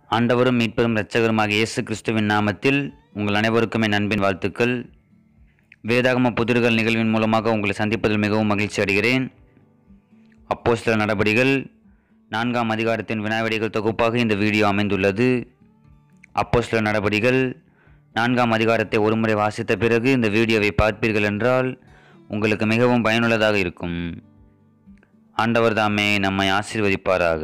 ஆண்டவரும் மீட்பெரும் இரட்சகருமாக இயேசு கிறிஸ்துவின் நாமத்தில் உங்கள் அனைவருக்கும் என் அன்பின் வாழ்த்துக்கள் வேதாகம புதிர்கள் நிகழ்வின் மூலமாக உங்களை சந்திப்பதில் மிகவும் மகிழ்ச்சி அடைகிறேன் அப்போஸ்தல நடபடிகள் நான்காம் அதிகாரத்தின் வினாவிடைகள் தொகுப்பாக இந்த வீடியோ அமைந்துள்ளது அப்போஸ்தல நடபடிகள் நான்காம் அதிகாரத்தை ஒருமுறை வாசித்த பிறகு இந்த வீடியோவை பார்ப்பீர்கள் என்றால் உங்களுக்கு மிகவும் பயனுள்ளதாக இருக்கும் ஆண்டவர் தாமே நம்மை ஆசீர்வதிப்பாராக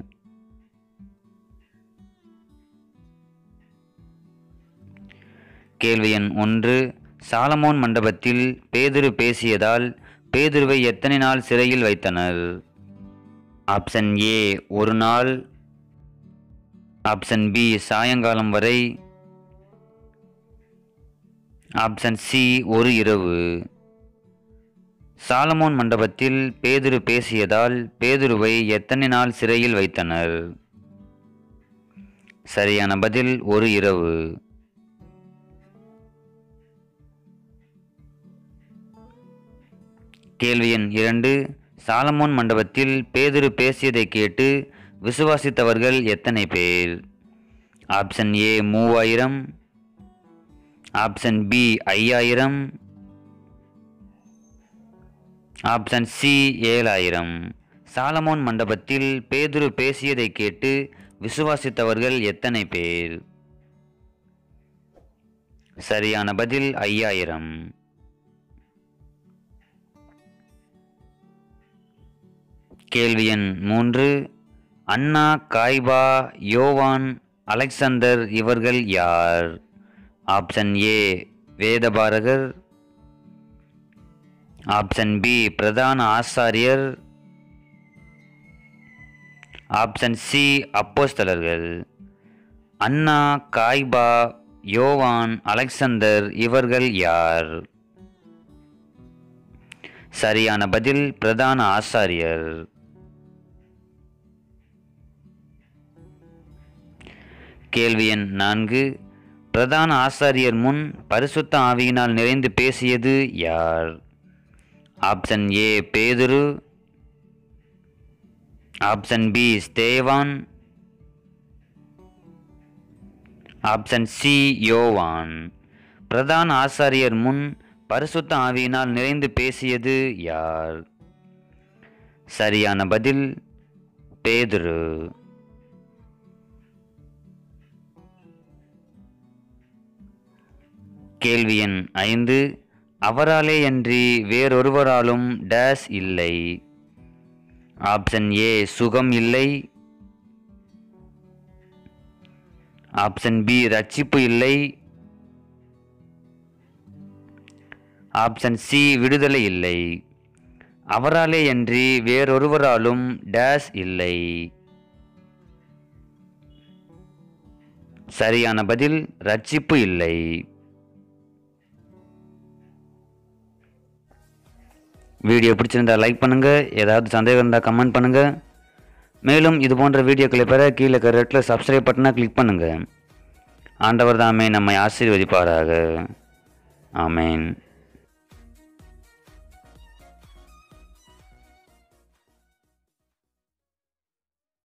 கேள்வி எண் ஒன்று சாலமோன் மண்டபத்தில் பேதுரு பேசியதால் பேதுருவை எத்தனை நாள் சிறையில் வைத்தனர் ஆப்ஷன் ஏ ஒரு நாள் ஆப்ஷன் பி சாயங்காலம் வரை ஆப்ஷன் சி ஒரு இரவு சாலமோன் மண்டபத்தில் பேதுரு பேசியதால் பேதுருவை எத்தனை நாள் சிறையில் வைத்தனர் சரியான பதில் ஒரு இரவு கேள்வி எண் இரண்டு சாலமோன் மண்டபத்தில் பேதுரு பேசியதை கேட்டு விசுவாசித்தவர்கள் எத்தனை பேர் ஆப்ஷன் ஏ மூவாயிரம் ஆப்ஷன் பி ஐயாயிரம் ஆப்ஷன் சி ஏழாயிரம் சாலமோன் மண்டபத்தில் பேதுரு பேசியதை கேட்டு விசுவாசித்தவர்கள் எத்தனை பேர் சரியான பதில் ஐயாயிரம் கேள்வி எண் மூன்று அண்ணா காய்பா யோவான் அலெக்சாந்தர் இவர்கள் யார் ஆப்ஷன் ஏ வேதபாரகர் ஆப்ஷன் பி பிரதான ஆசாரியர் ஆப்ஷன் சி அப்போஸ்தலர்கள் அண்ணா காய்பா யோவான் அலெக்சாந்தர் இவர்கள் யார் சரியான பதில் பிரதான ஆசாரியர் கேள்வி எண் நான்கு பிரதான ஆசாரியர் முன் பரிசுத்த ஆவியினால் நிறைந்து பேசியது யார் ஆப்ஷன் ஏ பேதுரு ஆப்ஷன் பி ஸ்தேவான் ஆப்ஷன் சி யோவான் பிரதான ஆசாரியர் முன் பரிசுத்த ஆவியினால் நிறைந்து பேசியது யார் சரியான பதில் பேதுரு கேள்வி எண் ஐந்து அவராலே அன்றி வேறொருவராலும் டேஸ் இல்லை ஆப்ஷன் ஏ சுகம் இல்லை ஆப்ஷன் பி ரட்சிப்பு இல்லை ஆப்ஷன் சி விடுதலை இல்லை அவராலே அன்றி வேறொருவராலும் டேஸ் இல்லை சரியான பதில் ரட்சிப்பு இல்லை வீடியோ பிடிச்சிருந்தா லைக் பண்ணுங்க ஏதாவது சந்தேகம் இருந்தால் கமெண்ட் பண்ணுங்க மேலும் இது போன்ற வீடியோக்களை பெற கீழே இருக்கிற ரெட்டில் சப்ஸ்கிரைப் பட்டனை கிளிக் பண்ணுங்க ஆண்டவர் தாமே நம்மை ஆசீர்வதிப்பாராக ஆமேன்